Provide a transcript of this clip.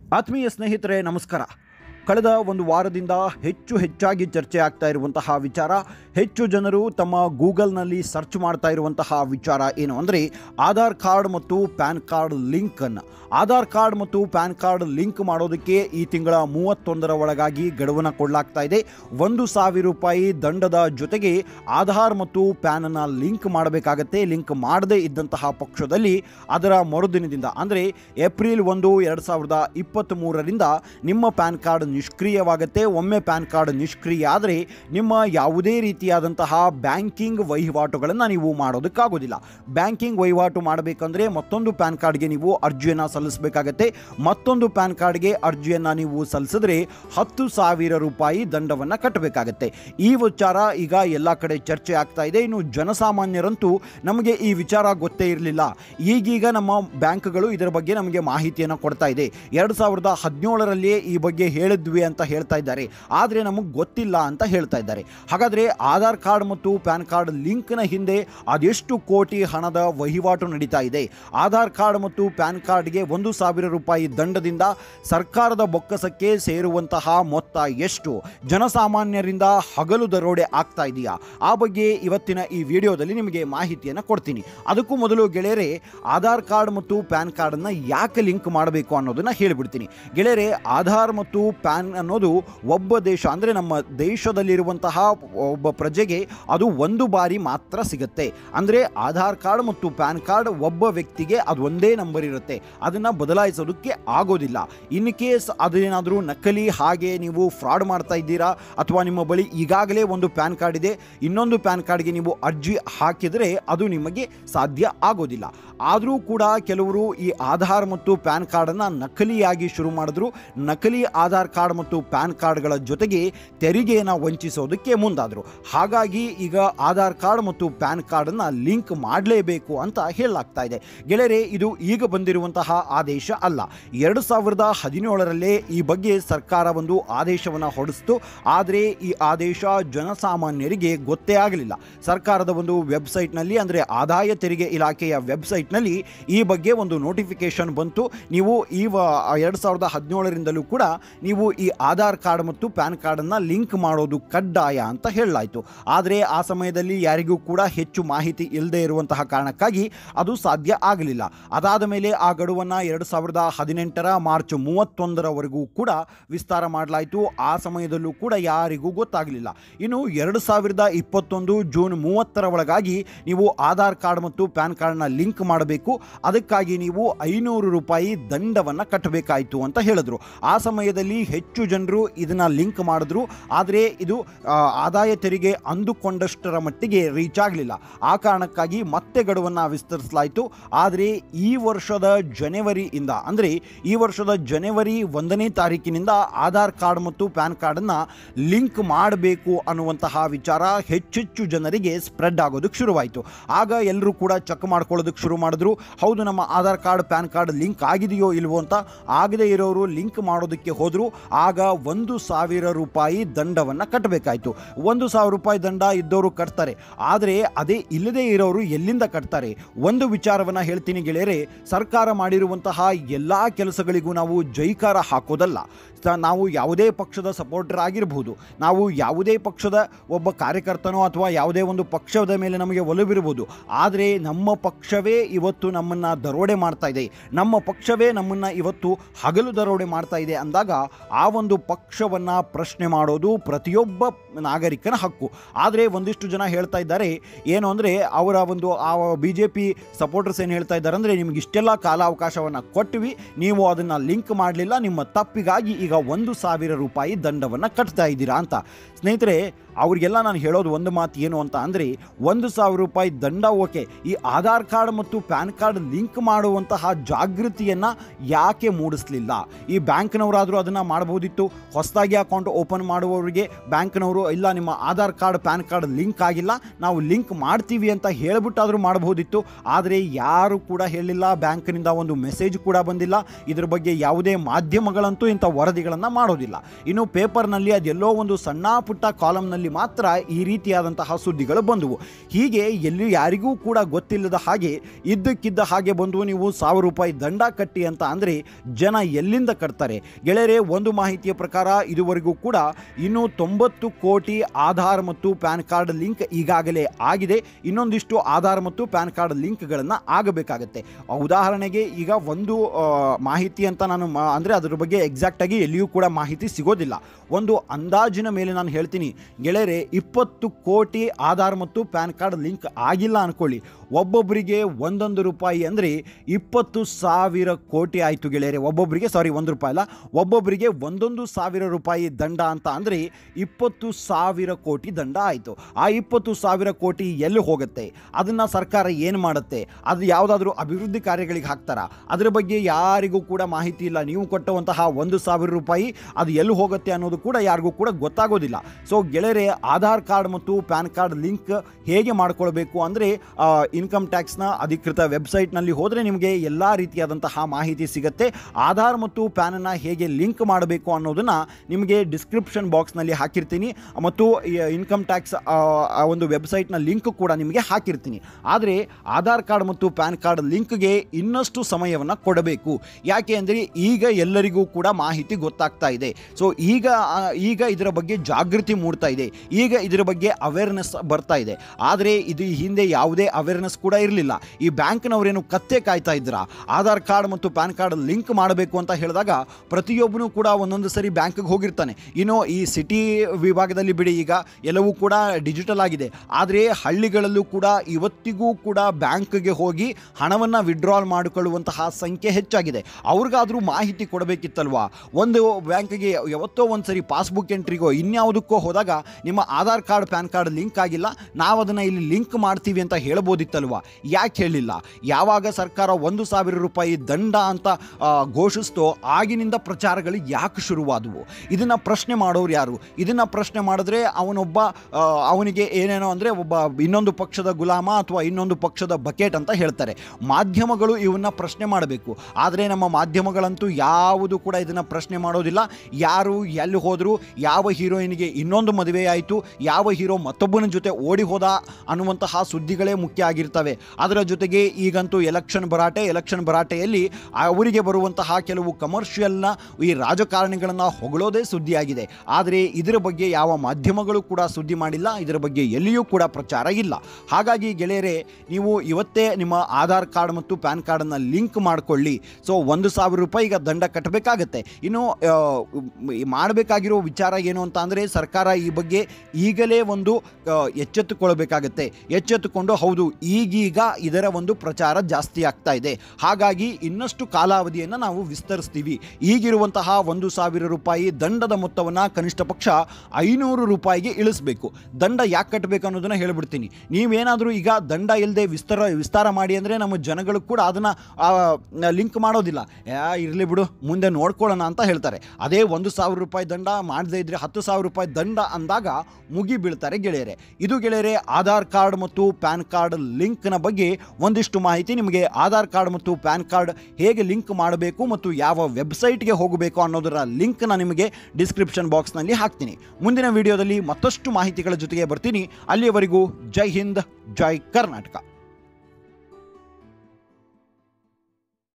ಆತ್ಮೀಯ ಸ್ನೇಹಿತರೆ ನಮಸ್ಕಾರ ಕಳೆದ ಒಂದು ವಾರದಿಂದ ಹೆಚ್ಚು ಹೆಚ್ಚಾಗಿ ಚರ್ಚೆ ಆಗ್ತಾ ಇರುವಂತಹ ವಿಚಾರ ಹೆಚ್ಚು ಜನರು ತಮ್ಮ ಗೂಗಲ್ನಲ್ಲಿ ಸರ್ಚ್ ಮಾಡ್ತಾ ಇರುವಂತಹ ವಿಚಾರ ಏನು ಅಂದರೆ ಆಧಾರ್ ಕಾರ್ಡ್ ಮತ್ತು ಪ್ಯಾನ್ ಕಾರ್ಡ್ ಲಿಂಕನ್ನು ಆಧಾರ್ ಕಾರ್ಡ್ ಮತ್ತು ಪ್ಯಾನ್ ಕಾರ್ಡ್ ಲಿಂಕ್ ಮಾಡೋದಕ್ಕೆ ಈ ತಿಂಗಳ ಮೂವತ್ತೊಂದರ ಒಳಗಾಗಿ ಗಡುವನ್ನು ಕೊಡಲಾಗ್ತಾ ಇದೆ ಒಂದು ಸಾವಿರ ರೂಪಾಯಿ ದಂಡದ ಜೊತೆಗೆ ಆಧಾರ್ ಮತ್ತು ಪ್ಯಾನನ್ನು ಲಿಂಕ್ ಮಾಡಬೇಕಾಗತ್ತೆ ಲಿಂಕ್ ಮಾಡದೇ ಇದ್ದಂತಹ ಪಕ್ಷದಲ್ಲಿ ಅದರ ಮರುದಿನದಿಂದ ಅಂದರೆ ಏಪ್ರಿಲ್ ಒಂದು ಎರಡು ಸಾವಿರದ ಇಪ್ಪತ್ತ್ ಮೂರರಿಂದ ನಿಮ್ಮ ಪ್ಯಾನ್ ಕಾರ್ಡ್ ನಿಷ್ಕ್ರಿಯವಾಗುತ್ತೆ ಒಮ್ಮೆ ಪ್ಯಾನ್ ಕಾರ್ಡ್ ನಿಷ್ಕ್ರಿಯ ಆದರೆ ನಿಮ್ಮ ಯಾವುದೇ ರೀತಿಯಾದಂತಹ ಬ್ಯಾಂಕಿಂಗ್ ವಹಿವಾಟುಗಳನ್ನು ನೀವು ಮಾಡೋದಕ್ಕಾಗೋದಿಲ್ಲ ಬ್ಯಾಂಕಿಂಗ್ ವಹಿವಾಟು ಮಾಡಬೇಕಂದ್ರೆ ಮತ್ತೊಂದು ಪ್ಯಾನ್ ಕಾರ್ಡ್ಗೆ ನೀವು ಅರ್ಜಿಯನ್ನು ಸಲ್ಲಿಸಬೇಕಾಗತ್ತೆ ಮತ್ತೊಂದು ಪ್ಯಾನ್ ಕಾರ್ಡ್ಗೆ ಅರ್ಜಿಯನ್ನು ನೀವು ಸಲ್ಲಿಸಿದ್ರೆ ಹತ್ತು ಸಾವಿರ ರೂಪಾಯಿ ದಂಡವನ್ನು ಕಟ್ಟಬೇಕಾಗತ್ತೆ ಈ ವಿಚಾರ ಈಗ ಎಲ್ಲ ಕಡೆ ಚರ್ಚೆ ಆಗ್ತಾ ಇದೆ ಇನ್ನು ಜನಸಾಮಾನ್ಯರಂತೂ ನಮಗೆ ಈ ವಿಚಾರ ಗೊತ್ತೇ ಇರಲಿಲ್ಲ ಈಗೀಗ ನಮ್ಮ ಬ್ಯಾಂಕ್ಗಳು ಇದರ ಬಗ್ಗೆ ನಮಗೆ ಮಾಹಿತಿಯನ್ನು ಕೊಡ್ತಾ ಇದೆ ಎರಡು ಸಾವಿರದ ಹದಿನೇಳರಲ್ಲಿಯೇ ಈ ಬಗ್ಗೆ ಹೇಳಿದ್ವಿ ಅಂತ ಹೇಳ್ತಾ ಇದ್ದಾರೆ ಆದರೆ ನಮಗೆ ಗೊತ್ತಿಲ್ಲ ಅಂತ ಹೇಳ್ತಾ ಇದ್ದಾರೆ ಹಾಗಾದರೆ ಆಧಾರ್ ಕಾರ್ಡ್ ಮತ್ತು ಪ್ಯಾನ್ ಕಾರ್ಡ್ ಲಿಂಕ್ನ ಹಿಂದೆ ಅದೆಷ್ಟು ಕೋಟಿ ಹಣದ ವಹಿವಾಟು ನಡೀತಾ ಇದೆ ಆಧಾರ್ ಕಾರ್ಡ್ ಮತ್ತು ಪ್ಯಾನ್ ಕಾರ್ಡ್ಗೆ ಒಂದು ಸಾವಿರ ರೂಪಾಯಿ ದಂಡದಿಂದ ಸರ್ಕಾರದ ಬೊಕ್ಕಸಕ್ಕೆ ಸೇರುವಂತಹ ಮೊತ್ತ ಎಷ್ಟು ಜನಸಾಮಾನ್ಯರಿಂದ ಹಗಲು ದರೋಡೆ ಆಗ್ತಾ ಇದೆಯಾ ಆ ಬಗ್ಗೆ ಇವತ್ತಿನ ಈ ವಿಡಿಯೋದಲ್ಲಿ ನಿಮಗೆ ಮಾಹಿತಿಯನ್ನು ಕೊಡ್ತೀನಿ ಅದಕ್ಕೂ ಮೊದಲು ಗೆಳೆಯರೆ ಆಧಾರ್ ಕಾರ್ಡ್ ಮತ್ತು ಪ್ಯಾನ್ ಕಾರ್ಡನ್ನು ಯಾಕೆ ಲಿಂಕ್ ಮಾಡಬೇಕು ಅನ್ನೋದನ್ನ ಹೇಳಿಬಿಡ್ತೀನಿ ಗೆಳೆಯರೆ ಆಧಾರ್ ಮತ್ತು ಪ್ಯಾನ್ ಅನ್ನೋದು ಒಬ್ಬ ದೇಶ ಅಂದರೆ ನಮ್ಮ ದೇಶದಲ್ಲಿರುವಂತಹ ಒಬ್ಬ ಪ್ರಜೆಗೆ ಅದು ಒಂದು ಬಾರಿ ಮಾತ್ರ ಸಿಗುತ್ತೆ ಅಂದರೆ ಆಧಾರ್ ಕಾರ್ಡ್ ಮತ್ತು ಪ್ಯಾನ್ ಕಾರ್ಡ್ ಒಬ್ಬ ವ್ಯಕ್ತಿಗೆ ಅದು ಒಂದೇ ನಂಬರ್ ಇರುತ್ತೆ ಅದನ್ನು ಬದಲಾಯಿಸೋದಕ್ಕೆ ಆಗೋದಿಲ್ಲ ಇನ್ ಕೇಸ್ ಅದೇನಾದರೂ ನಕಲಿ ಹಾಗೆ ನೀವು ಫ್ರಾಡ್ ಮಾಡ್ತಾ ಇದ್ದೀರಾ ಅಥವಾ ನಿಮ್ಮ ಬಳಿ ಈಗಾಗಲೇ ಒಂದು ಪ್ಯಾನ್ ಕಾರ್ಡ್ ಇದೆ ಇನ್ನೊಂದು ಪ್ಯಾನ್ ಕಾರ್ಡ್ಗೆ ನೀವು ಅರ್ಜಿ ಹಾಕಿದರೆ ಅದು ನಿಮಗೆ ಸಾಧ್ಯ ಆಗೋದಿಲ್ಲ ಆದರೂ ಕೂಡ ಕೆಲವರು ಈ ಆಧಾರ್ ಮತ್ತು ಪ್ಯಾನ್ ಕಾರ್ಡನ್ನು ನಕಲಿಯಾಗಿ ಶುರು ಮಾಡಿದ್ರು ನಕಲಿ ಆಧಾರ್ ಕಾರ್ಡ್ ಮತ್ತು ಪ್ಯಾನ್ ಕಾರ್ಡ್ಗಳ ಜೊತೆಗೆ ತೆರಿಗೆಯನ್ನು ವಂಚಿಸೋದಕ್ಕೆ ಮುಂದಾದರು ಹಾಗಾಗಿ ಈಗ ಆಧಾರ್ ಕಾರ್ಡ್ ಮತ್ತು ಪ್ಯಾನ್ ಕಾರ್ಡನ್ನು ಲಿಂಕ್ ಮಾಡಲೇಬೇಕು ಅಂತ ಹೇಳಲಾಗ್ತಾ ಇದೆ ಗೆಳೆಯರೆ ಇದು ಈಗ ಬಂದಿರುವಂತಹ ಆದೇಶ ಅಲ್ಲ ಎರಡು ಸಾವಿರದ ಹದಿನೇಳರಲ್ಲೇ ಈ ಬಗ್ಗೆ ಸರ್ಕಾರ ಒಂದು ಆದೇಶವನ್ನು ಹೊರಡಿಸಿತು ಆದರೆ ಈ ಆದೇಶ ಜನಸಾಮಾನ್ಯರಿಗೆ ಗೊತ್ತೇ ಆಗಲಿಲ್ಲ ಸರ್ಕಾರದ ಒಂದು ವೆಬ್ಸೈಟ್ನಲ್ಲಿ ಅಂದರೆ ಆದಾಯ ತೆರಿಗೆ ಇಲಾಖೆಯ ವೆಬ್ಸೈಟ್ನಲ್ಲಿ ಈ ಬಗ್ಗೆ ಒಂದು ನೋಟಿಫಿಕೇಶನ್ ಬಂತು ನೀವು ಈ ಎರಡು ಸಾವಿರದ ಹದಿನೇಳರಿಂದಲೂ ಕೂಡ ನೀವು ಈ ಆಧಾರ್ ಕಾರ್ಡ್ ಮತ್ತು ಪ್ಯಾನ್ ಕಾರ್ಡನ್ನು ಲಿಂಕ್ ಮಾಡೋದು ಕಡ್ಡಾಯ ಅಂತ ಹೇಳಲಾಯಿತು ಆದರೆ ಆ ಸಮಯದಲ್ಲಿ ಯಾರಿಗೂ ಕೂಡ ಹೆಚ್ಚು ಮಾಹಿತಿ ಇಲ್ಲದೆ ಇರುವಂತಹ ಕಾರಣಕ್ಕಾಗಿ ಅದು ಸಾಧ್ಯ ಆಗಲಿಲ್ಲ ಅದಾದ ಮೇಲೆ ಆ ಗಡುವನ್ನು ಎರಡು ಸಾವಿರದ ಹದಿನೆಂಟರ ಮಾರ್ಚ್ ಮೂವತ್ತೊಂದರವರೆಗೂ ಕೂಡ ವಿಸ್ತಾರ ಮಾಡಲಾಯಿತು ಆ ಸಮಯದಲ್ಲೂ ಕೂಡ ಯಾರಿಗೂ ಗೊತ್ತಾಗಲಿಲ್ಲ ಇನ್ನು ಎರಡು ಸಾವಿರದ ಇಪ್ಪತ್ತೊಂದು ಜೂನ್ ಮೂವತ್ತರ ಒಳಗಾಗಿ ನೀವು ಆಧಾರ್ ಕಾರ್ಡ್ ಮತ್ತು ಪ್ಯಾನ್ ಕಾರ್ಡ್ನ ಲಿಂಕ್ ಮಾಡಬೇಕು ಅದಕ್ಕಾಗಿ ನೀವು ಐನೂರು ರೂಪಾಯಿ ದಂಡವನ್ನು ಕಟ್ಟಬೇಕಾಯಿತು ಅಂತ ಹೇಳಿದ್ರು ಆ ಸಮಯದಲ್ಲಿ ಹೆಚ್ಚು ಜನರು ಇದನ್ನು ಲಿಂಕ್ ಮಾಡಿದ್ರು ಆದರೆ ಇದು ಆ, ಆದಾಯ ತೆರಿಗೆ ಅಂದುಕೊಂಡಷ್ಟರ ಮಟ್ಟಿಗೆ ರೀಚ್ ಆಗಲಿಲ್ಲ ಆ ಕಾರಣಕ್ಕಾಗಿ ಮತ್ತೆ ಗಡುವನ್ನು ವಿಸ್ತರಿಸಲಾಯಿತು ಆದರೆ ಈ ವರ್ಷದ ಜನವರಿಯಿಂದ ಅಂದರೆ ಈ ವರ್ಷದ ಜನವರಿ ಒಂದನೇ ತಾರೀಕಿನಿಂದ ಆಧಾರ್ ಕಾರ್ಡ್ ಮತ್ತು ಪ್ಯಾನ್ ಕಾರ್ಡನ್ನು ಲಿಂಕ್ ಮಾಡಬೇಕು ಅನ್ನುವಂತಹ ವಿಚಾರ ಹೆಚ್ಚೆಚ್ಚು ಜನರಿಗೆ ಸ್ಪ್ರೆಡ್ ಆಗೋದಕ್ಕೆ ಶುರುವಾಯಿತು ಆಗ ಎಲ್ಲರೂ ಕೂಡ ಚೆಕ್ ಮಾಡ್ಕೊಳ್ಳೋದಕ್ಕೆ ಶುರು ಮಾಡಿದ್ರು ಹೌದು ನಮ್ಮ Aadhaar card PAN card link ಆಗಿದೆಯೋ ಇಲ್ವೋ ಅಂತ ಆಗದೇ ಇರೋರು ಲಿಂಕ್ ಮಾಡೋದಕ್ಕೆ ಹೋದರು ಆಗ ಒಂದು ಸಾವಿರ ರೂಪಾಯಿ ದಂಡವನ್ನು ಕಟ್ಟಬೇಕಾಯಿತು ಒಂದು ಸಾವಿರ ರೂಪಾಯಿ ದಂಡ ಇದ್ದವರು ಕಟ್ತಾರೆ ಆದರೆ ಅದೇ ಇಲ್ಲದೇ ಇರೋರು ಎಲ್ಲಿಂದ ಕಟ್ತಾರೆ ಒಂದು ವಿಚಾರವನ್ನು ಹೇಳ್ತೀನಿ ಗೆಳೆಯರೆ ಸರ್ಕಾರ ಮಾಡಿರುವಂತಹ ಎಲ್ಲ ಕೆಲಸಗಳಿಗೂ ನಾವು ಜೈಕಾರ ಹಾಕೋದಲ್ಲ ಸ- ನಾವು ಯಾವುದೇ ಪಕ್ಷದ ಸಪೋರ್ಟರ್ ಆಗಿರಬಹುದು ನಾವು ಯಾವುದೇ ಪಕ್ಷದ ಒಬ್ಬ ಕಾರ್ಯಕರ್ತನೋ ಅಥವಾ ಯಾವುದೇ ಒಂದು ಪಕ್ಷದ ಮೇಲೆ ನಮಗೆ ಒಲವಿರ್ಬೋದು ಆದರೆ ನಮ್ಮ ಪಕ್ಷವೇ ಇವತ್ತು ನಮ್ಮನ್ನು ದರೋಡೆ ಮಾಡ್ತಾ ಇದೆ ನಮ್ಮ ಪಕ್ಷವೇ ನಮ್ಮನ್ನು ಇವತ್ತು ಹಗಲು ದರೋಡೆ ಮಾಡ್ತಾ ಇದೆ ಅಂದಾಗ ಆ ಒಂದು ಪಕ್ಷವನ್ನು ಪ್ರಶ್ನೆ ಮಾಡೋದು ಪ್ರತಿಯೊಬ್ಬ ನಾಗರಿಕನ ಹಕ್ಕು ಆದರೆ ಒಂದಿಷ್ಟು ಜನ ಹೇಳ್ತಾ ಇದ್ದಾರೆ ಏನು ಅಂದರೆ ಅವರ ಒಂದು ಆ ಬಿ ಜೆ ಪಿ ಸಪೋರ್ಟರ್ಸ್ ಏನು ಹೇಳ್ತಾ ಇದ್ದಾರೆ ಅಂದರೆ ನಿಮ್ಗೆ ಇಷ್ಟೆಲ್ಲ ಕಾಲಾವಕಾಶವನ್ನು ಕೊಟ್ವಿ ನೀವು ಅದನ್ನು ಲಿಂಕ್ ಮಾಡಲಿಲ್ಲ ನಿಮ್ಮ ತಪ್ಪಿಗಾಗಿ ಈಗ ಒಂದು ಸಾವಿರ ರೂಪಾಯಿ ದಂಡವನ್ನು ಕಟ್ತಾ ಇದ್ದೀರಾ ಅಂತ ಸ್ನೇಹಿತರೆ ಅವರಿಗೆಲ್ಲ ನಾನು ಹೇಳೋದು ಒಂದು ಮಾತು ಏನು ಅಂತ ಅಂದರೆ ಒಂದು ಸಾವಿರ ರೂಪಾಯಿ ದಂಡ ಓಕೆ ಈ ಆಧಾರ್ ಕಾರ್ಡ್ ಮತ್ತು ಪ್ಯಾನ್ ಕಾರ್ಡ್ ಲಿಂಕ್ ಮಾಡುವಂತಹ ಜಾಗೃತಿಯನ್ನು ಯಾಕೆ ಮೂಡಿಸಲಿಲ್ಲ ಈ ಬ್ಯಾಂಕ್ನವರಾದರೂ ಅದನ್ನು ಮಾಡಬಹುದಿತ್ತು ಹೊಸದಾಗಿ ಅಕೌಂಟ್ ಓಪನ್ ಮಾಡುವವರಿಗೆ ಬ್ಯಾಂಕ್ನವರು ಇಲ್ಲ ನಿಮ್ಮ Aadhaar card PAN card link ಆಗಿಲ್ಲ ನಾವು ಲಿಂಕ್ ಮಾಡ್ತೀವಿ ಅಂತ ಹೇಳ್ಬಿಟ್ಟಾದರೂ ಮಾಡಬಹುದಿತ್ತು ಆದರೆ ಯಾರು ಕೂಡ ಹೇಳಿಲ್ಲ ಬ್ಯಾಂಕ್ನಿಂದ ಒಂದು ಮೆಸೇಜ್ ಕೂಡ ಬಂದಿಲ್ಲ ಇದ್ರ ಬಗ್ಗೆ ಯಾವುದೇ ಮಾಧ್ಯಮಗಳಂತೂ ಇಂಥ ವರದಿಗಳನ್ನು ಮಾಡೋದಿಲ್ಲ ಇನ್ನು ಪೇಪರ್ನಲ್ಲಿ ಅದೆಲ್ಲೋ ಒಂದು ಸಣ್ಣ ಪುಟ್ಟ ಕಾಲಮ್ನಲ್ಲಿ ಚಾನಲ್ನಲ್ಲಿ ಮಾತ್ರ ಈ ರೀತಿಯಾದಂತಹ ಸುದ್ದಿಗಳು ಬಂದವು ಹೀಗೆ ಎಲ್ಲಿ ಯಾರಿಗೂ ಕೂಡ ಗೊತ್ತಿಲ್ಲದ ಹಾಗೆ ಇದ್ದಕ್ಕಿದ್ದ ಹಾಗೆ ಬಂದು ನೀವು ಸಾವಿರ ರೂಪಾಯಿ ದಂಡ ಕಟ್ಟಿ ಅಂತ ಅಂದರೆ ಜನ ಎಲ್ಲಿಂದ ಕಟ್ತಾರೆ ಗೆಳೆಯರೆ ಒಂದು ಮಾಹಿತಿಯ ಪ್ರಕಾರ ಇದುವರೆಗೂ ಕೂಡ ಇನ್ನೂ ತೊಂಬತ್ತು ಕೋಟಿ ಆಧಾರ್ ಮತ್ತು ಪ್ಯಾನ್ ಕಾರ್ಡ್ ಲಿಂಕ್ ಈಗಾಗಲೇ ಆಗಿದೆ ಇನ್ನೊಂದಿಷ್ಟು ಆಧಾರ್ ಮತ್ತು ಪ್ಯಾನ್ ಕಾರ್ಡ್ ಲಿಂಕ್ಗಳನ್ನು ಆಗಬೇಕಾಗತ್ತೆ ಆ ಉದಾಹರಣೆಗೆ ಈಗ ಒಂದು ಆ, ಮಾಹಿತಿ ಅಂತ ನಾನು ಮಾ ಅಂದರೆ ಅದ್ರ ಬಗ್ಗೆ ಎಕ್ಸಾಕ್ಟಾಗಿ ಎಲ್ಲಿಯೂ ಕೂಡ ಮಾಹಿತಿ ಸಿಗೋದಿಲ್ಲ ಒಂದು ಅಂದಾಜಿನ ಮೇಲೆ ನಾನು ಹೇಳ್ತೀನಿ ಗೆಳೆಯರೆ ಇಪ್ಪತ್ತು ಕೋಟಿ ಆಧಾರ್ ಮತ್ತು ಪ್ಯಾನ್ ಕಾರ್ಡ್ ಲಿಂಕ್ ಆಗಿಲ್ಲ ಅನ್ಕೊಳ್ಳಿ ಒಬ್ಬೊಬ್ಬರಿಗೆ ಒಂದೊಂದು ರೂಪಾಯಿ ಅಂದರೆ ಇಪ್ಪತ್ತು ಸಾವಿರ ಕೋಟಿ ಆಯಿತು ಗೆಳೆಯರೆ ಒಬ್ಬೊಬ್ಬರಿಗೆ ಸಾರಿ ಒಂದು ರೂಪಾಯಿ ಅಲ್ಲ ಒಬ್ಬೊಬ್ಬರಿಗೆ ಒಂದೊಂದು ಸಾವಿರ ರೂಪಾಯಿ ದಂಡ ಅಂತ ಅಂದರೆ ಇಪ್ಪತ್ತು ಸಾವಿರ ಕೋಟಿ ದಂಡ ಆಯಿತು ಆ ಇಪ್ಪತ್ತು ಸಾವಿರ ಕೋಟಿ ಎಲ್ಲಿ ಹೋಗುತ್ತೆ ಅದನ್ನು ಸರ್ಕಾರ ಏನು ಮಾಡುತ್ತೆ ಅದು ಯಾವುದಾದ್ರೂ ಅಭಿವೃದ್ಧಿ ಕಾರ್ಯಗಳಿಗೆ ಹಾಕ್ತಾರಾ ಅದರ ಬಗ್ಗೆ ಯಾರಿಗೂ ಕೂಡ ಮಾಹಿತಿ ಇಲ್ಲ ನೀವು ಕೊಟ್ಟುವಂತಹ ಒಂದು ಸಾವಿರ ರೂಪಾಯಿ ಅದು ಎಲ್ಲಿ ಹೋಗುತ್ತೆ ಅನ್ನೋದು ಕೂಡ ಯಾರಿಗೂ ಕೂಡ ಗೊತ್ತಾಗೋದಿಲ್ಲ ಸೊ ಗೆಳೆಯರೆ ಆಧಾರ್ ಕಾರ್ಡ್ ಮತ್ತು ಪ್ಯಾನ್ ಕಾರ್ಡ್ ಲಿಂಕ್ ಹೇಗೆ ಮಾಡ್ಕೊಳ್ಬೇಕು ಅಂದರೆ ಇನ್ಕಮ್ ಟ್ಯಾಕ್ಸ್ನ ಅಧಿಕೃತ ವೆಬ್ಸೈಟ್ನಲ್ಲಿ ಹೋದರೆ ನಿಮಗೆ ಎಲ್ಲ ರೀತಿಯಾದಂತಹ ಮಾಹಿತಿ ಸಿಗುತ್ತೆ ಆಧಾರ್ ಮತ್ತು ಪ್ಯಾನನ್ನು ಹೇಗೆ ಲಿಂಕ್ ಮಾಡಬೇಕು ಅನ್ನೋದನ್ನು ನಿಮಗೆ ಡಿಸ್ಕ್ರಿಪ್ಷನ್ ಬಾಕ್ಸ್ನಲ್ಲಿ ಹಾಕಿರ್ತೀನಿ ಮತ್ತು ಇನ್ಕಮ್ ಟ್ಯಾಕ್ಸ್ ಆ ಒಂದು ವೆಬ್ಸೈಟ್ನ ಲಿಂಕ್ ಕೂಡ ನಿಮಗೆ ಹಾಕಿರ್ತೀನಿ ಆದರೆ ಆಧಾರ್ ಕಾರ್ಡ್ ಮತ್ತು ಪ್ಯಾನ್ ಕಾರ್ಡ್ ಲಿಂಕ್ಗೆ ಇನ್ನಷ್ಟು ಸಮಯವನ್ನು ಕೊಡಬೇಕು ಯಾಕೆ ಅಂದರೆ ಈಗ ಎಲ್ಲರಿಗೂ ಕೂಡ ಮಾಹಿತಿ ಗೊತ್ತಾಗ್ತಾ ಇದೆ ಸೊ ಈಗ ಆ, ಈಗ ಇದರ ಬಗ್ಗೆ ಜಾಗೃತಿ ಮೂಡ್ತಾ ಇದೆ ಈಗ ಇದರ ಬಗ್ಗೆ ಅವೇರ್ನೆಸ್ ಬರ್ತಾ ಇದೆ ಆದರೆ ಇದು ಈ ಹಿಂದೆ ಯಾವುದೇ ಅವೇರ್ನೆಸ್ ಕೂಡ ಇರಲಿಲ್ಲ ಈ ಬ್ಯಾಂಕ್ನವರೇನು ಕತ್ತೆ ಕಾಯ್ತಾ ಇದ್ರ ಆಧಾರ್ ಕಾರ್ಡ್ ಮತ್ತು ಪ್ಯಾನ್ ಕಾರ್ಡ್ ಲಿಂಕ್ ಮಾಡಬೇಕು ಅಂತ ಹೇಳಿದಾಗ ಪ್ರತಿಯೊಬ್ಬನು ಕೂಡ ಒಂದೊಂದು ಸರಿ ಬ್ಯಾಂಕ್ಗೆ ಹೋಗಿರ್ತಾನೆ ಇನ್ನು ಈ ಸಿಟಿ ವಿಭಾಗದಲ್ಲಿ ಬಿಡಿ ಈಗ ಎಲ್ಲವೂ ಕೂಡ ಡಿಜಿಟಲ್ ಆಗಿದೆ ಆದರೆ ಹಳ್ಳಿಗಳಲ್ಲೂ ಕೂಡ ಇವತ್ತಿಗೂ ಕೂಡ ಬ್ಯಾಂಕ್ಗೆ ಹೋಗಿ ಹಣವನ್ನು ವಿಡ್ರಾಲ್ ಮಾಡಿಕೊಳ್ಳುವಂತಹ ಸಂಖ್ಯೆ ಹೆಚ್ಚಾಗಿದೆ ಅವ್ರಿಗಾದರೂ ಮಾಹಿತಿ ಕೊಡಬೇಕಿತ್ತಲ್ವಾ ಒಂದು ಬ್ಯಾಂಕ್ಗೆ ಯಾವತ್ತೋ ಒಂದು ಸರಿ ಪಾಸ್ಬುಕ್ ಎಂಟ್ರಿಗೋ ಇನ್ಯಾವುದಕ್ಕೋ ಹೋದಾಗ ನಿಮ್ಮ Aadhaar card PAN card link ಆಗಿಲ್ಲ ನಾವು ಅದನ್ನು ಇಲ್ಲಿ ಲಿಂಕ್ ಮಾಡ್ತೀವಿ ಅಂತ ಹೇಳ್ಬೋದಿತ್ತಲ್ವಾ ಯಾಕೆ ಹೇಳಿಲ್ಲ ಯಾವಾಗ ಸರ್ಕಾರ ಒಂದು ಸಾವಿರ ರೂಪಾಯಿ ದಂಡ ಅಂತ ಆ, ಘೋಷಿಸ್ತೋ ಆಗಿನಿಂದ ಪ್ರಚಾರಗಳು ಯಾಕೆ ಶುರುವಾದವು ಇದನ್ನು ಪ್ರಶ್ನೆ ಮಾಡೋರು ಯಾರು ಇದನ್ನು ಪ್ರಶ್ನೆ ಮಾಡಿದ್ರೆ ಅವನೊಬ್ಬ ಆ, ಅವನಿಗೆ ಏನೇನೋ ಅಂದರೆ ಒಬ್ಬ ಇನ್ನೊಂದು ಪಕ್ಷದ ಗುಲಾಮ ಅಥವಾ ಇನ್ನೊಂದು ಪಕ್ಷದ ಬಕೆಟ್ ಅಂತ ಹೇಳ್ತಾರೆ ಮಾಧ್ಯಮಗಳು ಇವನ್ನ ಪ್ರಶ್ನೆ ಮಾಡಬೇಕು ಆದರೆ ನಮ್ಮ ಮಾಧ್ಯಮಗಳಂತೂ ಯಾವುದು ಕೂಡ ಇದನ್ನು ಪ್ರಶ್ನೆ ಮಾಡೋದಿಲ್ಲ ಯಾರು ಎಲ್ಲಿ ಹೋದರೂ ಯಾವ ಹೀರೋಯಿನ್ಗೆ ಇನ್ನೊಂದು ಮದುವೆ ಆಯಿತು ಯಾವ ಹೀರೋ ಮತ್ತೊಬ್ಬನ ಜೊತೆ ಓಡಿ ಹೋದ ಅನ್ನುವಂತಹ ಸುದ್ದಿಗಳೇ ಮುಖ್ಯ ಆಗಿರ್ತವೆ ಅದರ ಜೊತೆಗೆ ಈಗಂತೂ ಎಲೆಕ್ಷನ್ ಭರಾಟೆ ಎಲೆಕ್ಷನ್ ಭರಾಟೆಯಲ್ಲಿ ಅವರಿಗೆ ಬರುವಂತಹ ಕೆಲವು ಕಮರ್ಷಿಯಲ್ನ ಈ ರಾಜಕಾರಣಿಗಳನ್ನು ಹೊಗಳೋದೇ ಸುದ್ದಿಯಾಗಿದೆ ಆದರೆ ಇದರ ಬಗ್ಗೆ ಯಾವ ಮಾಧ್ಯಮಗಳು ಕೂಡ ಸುದ್ದಿ ಮಾಡಿಲ್ಲ ಇದರ ಬಗ್ಗೆ ಎಲ್ಲಿಯೂ ಕೂಡ ಪ್ರಚಾರ ಇಲ್ಲ ಹಾಗಾಗಿ ಗೆಳೆಯರೆ ನೀವು ಇವತ್ತೇ ನಿಮ್ಮ ಆಧಾರ್ ಕಾರ್ಡ್ ಮತ್ತು ಪ್ಯಾನ್ ಕಾರ್ಡನ್ನು ಲಿಂಕ್ ಮಾಡಿಕೊಳ್ಳಿ ಸೊ ಒಂದು ಸಾವಿರ ರೂಪಾಯಿ ಈಗ ದಂಡ ಕಟ್ಟಬೇಕಾಗತ್ತೆ ಇನ್ನು ಆ, ಮ್- ಮಾಡಬೇಕಾಗಿರೋ ವಿಚಾರ ಏನು ಅಂತ ಅಂದರೆ ಸರ್ಕಾರ ಈ ಬಗ್ಗೆ ಈಗಲೇ ಒಂದು ಆ, ಎಚ್ಚೆತ್ತುಕೊಳ್ಬೇಕಾಗತ್ತೆ ಎಚ್ಚೆತ್ತುಕೊಂಡು ಹೌದು ಈಗೀಗ ಇದರ ಒಂದು ಪ್ರಚಾರ ಜಾಸ್ತಿ ಆಗ್ತಾ ಇದೆ ಹಾಗಾಗಿ ಇನ್ನಷ್ಟು ಕಾಲಾವಧಿಯನ್ನು ನಾವು ವಿಸ್ತರಿಸ್ತೀವಿ ಈಗಿರುವಂತಹ ಒಂದು ಸಾವಿರ ರೂಪಾಯಿ ದಂಡದ ಮೊತ್ತವನ್ನು ಕನಿಷ್ಠ ಪಕ್ಷ ಐನೂರು ರೂಪಾಯಿಗೆ ಇಳಿಸಬೇಕು ದಂಡ ಯಾಕೆ ಕಟ್ಟಬೇಕು ಅನ್ನೋದನ್ನ ಹೇಳ್ಬಿಡ್ತೀನಿ ನೀವೇನಾದರೂ ಈಗ ದಂಡ ಇಲ್ಲದೆ ವಿಸ್ತಾರ ವಿಸ್ತಾರ ಮಾಡಿ ಅಂದರೆ ನಮ್ಮ ಜನಗಳು ಕೂಡ ಅದನ್ನು ಲಿಂಕ್ ಮಾಡೋದಿಲ್ಲ ಯಾ ಇರಲಿ ಬಿಡು ಮುಂದೆ ನೋಡ್ಕೊಳ್ಳೋಣ ಅಂತ ಹೇಳ್ತಾರೆ ಅದೇ ಒಂದು ಸಾವಿರ ರೂಪಾಯಿ ದಂಡ ಮಾಡದೇ ಇದ್ರೆ ಹತ್ತು ಸಾವಿರ ರೂಪಾಯಿ ದಂಡ ಅಂದಾಗ ಮುಗಿ ಬೀಳ್ತಾರೆ ಗೆಳೆಯರೆ ಇದು ಗೆಳೆಯರೆ ಆಧಾರ್ ಕಾರ್ಡ್ ಮತ್ತು ಪ್ಯಾನ್ ಕಾರ್ಡ್ ಲಿಂಕ್ನ ಬಗ್ಗೆ ಒಂದಿಷ್ಟು ಮಾಹಿತಿ ನಿಮಗೆ ಆಧಾರ್ ಕಾರ್ಡ್ ಮತ್ತು ಪ್ಯಾನ್ ಕಾರ್ಡ್ ಹೇಗೆ ಲಿಂಕ್ ಮಾಡಬೇಕು ಮತ್ತು ಯಾವ ವೆಬ್ಸೈಟ್ಗೆ ಹೋಗಬೇಕು ಅನ್ನೋದರ ಲಿಂಕ್ನ ನಿಮಗೆ ಡಿಸ್ಕ್ರಿಪ್ಷನ್ ಬಾಕ್ಸ್ನಲ್ಲಿ ಹಾಕ್ತೀನಿ ಮುಂದಿನ ವಿಡಿಯೋದಲ್ಲಿ ಮತ್ತಷ್ಟು ಮಾಹಿತಿಗಳ ಜೊತೆಗೆ ಬರ್ತೀನಿ ಅಲ್ಲಿಯವರೆಗೂ ಜೈ ಹಿಂದ್ ಜೈ ಕರ್ನಾಟಕ